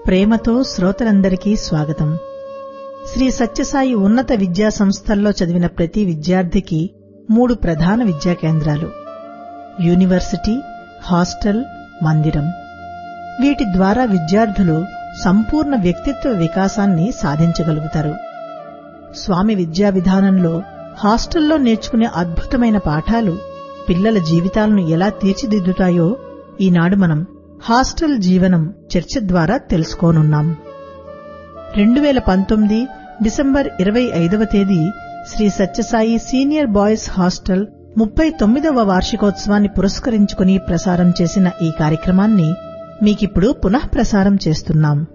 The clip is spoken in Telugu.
ప్రేమతో శ్రోతలందరికీ స్వాగతం శ్రీ సత్యసాయి ఉన్నత విద్యా సంస్థల్లో చదివిన ప్రతి విద్యార్థికి మూడు ప్రధాన విద్యా కేంద్రాలు యూనివర్సిటీ హాస్టల్ మందిరం వీటి ద్వారా విద్యార్థులు సంపూర్ణ వ్యక్తిత్వ వికాసాన్ని సాధించగలుగుతారు స్వామి విద్యా విధానంలో హాస్టల్లో నేర్చుకునే అద్భుతమైన పాఠాలు పిల్లల జీవితాలను ఎలా తీర్చిదిద్దుతాయో ఈనాడు మనం హాస్టల్ జీవనం చర్చ ద్వారా తెలుసుకోనున్నాం రెండు వేల పంతొమ్మిది డిసెంబర్ ఇరవై ఐదవ తేదీ Shri Sathya Sai senior boys hostel ముప్పై తొమ్మిదవ వార్షికోత్సవాన్ని పురస్కరించుకుని ప్రసారం చేసిన ఈ కార్యక్రమాన్ని మీకిప్పుడు పునః ప్రసారం చేస్తున్నాం